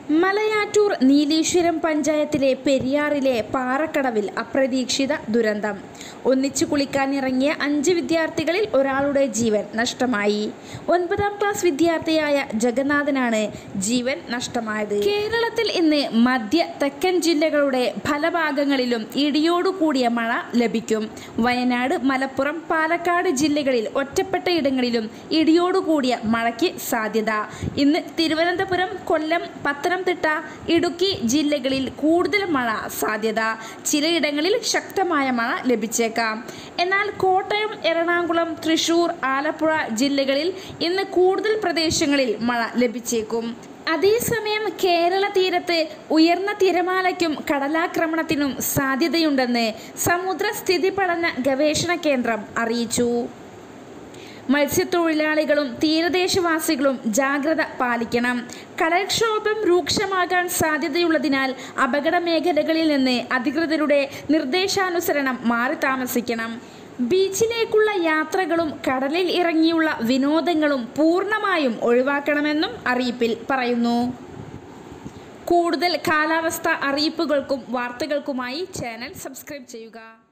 മലയാറ്റൂർ നീലീശ്വരം പഞ്ചായത്തിലെ പെരിയാറിലെ പാറക്കടവിൽ അപ്രതീക്ഷിത ദുരന്തം ഒന്നിച്ചു കുളിക്കാനിറങ്ങിയ അഞ്ച് വിദ്യാർത്ഥികളിൽ ഒരാളുടെ ജീവൻ നഷ്ടമായി ഒൻപതാം ക്ലാസ് വിദ്യാർത്ഥിയായ ജഗന്നാഥനാണ് ജീവൻ നഷ്ടമായത് കേരളത്തിൽ ഇന്ന് മധ്യ തെക്കൻ ജില്ലകളുടെ പല ഭാഗങ്ങളിലും ഇടിയോടുകൂടിയ മഴ ലഭിക്കും വയനാട് മലപ്പുറം പാലക്കാട് ജില്ലകളിൽ ഒറ്റപ്പെട്ട ഇടങ്ങളിലും ഇടിയോടുകൂടിയ മഴയ്ക്ക് സാധ്യത ഇന്ന് തിരുവനന്തപുരം കൊല്ലം പത്തനംതിട്ട ഇടുക്കി ജില്ലകളിൽ കൂടുതൽ മഴ സാധ്യത ചിലയിടങ്ങളിൽ ശക്തമായ മഴ ലഭിച്ചേക്കാം എന്നാൽ കോട്ടയം എറണാകുളം തൃശൂർ ആലപ്പുഴ ജില്ലകളിൽ ഇന്ന് കൂടുതൽ പ്രദേശങ്ങളിൽ മഴ ലഭിച്ചേക്കും അതേസമയം കേരള തീരത്ത് ഉയർന്ന തിരമാലയ്ക്കും കടലാക്രമണത്തിനും സാധ്യതയുണ്ടെന്ന് സമുദ്ര സ്ഥിതി പഠന ഗവേഷണ കേന്ദ്രം അറിയിച്ചു മത്സ്യത്തൊഴിലാളികളും തീരദേശവാസികളും ജാഗ്രത പാലിക്കണം കടൽക്ഷോഭം രൂക്ഷമാകാൻ സാധ്യതയുള്ളതിനാൽ അപകട മേഖലകളിൽ നിന്ന് അധികൃതരുടെ നിർദ്ദേശാനുസരണം മാറി താമസിക്കണം ബീച്ചിലേക്കുള്ള യാത്രകളും കടലിൽ ഇറങ്ങിയുള്ള വിനോദങ്ങളും പൂർണ്ണമായും ഒഴിവാക്കണമെന്നും അറിയിപ്പിൽ പറയുന്നു കൂടുതൽ കാലാവസ്ഥ അറിയിപ്പുകൾക്കും വാർത്തകൾക്കുമായി ചാനൽ സബ്സ്ക്രൈബ് ചെയ്യുക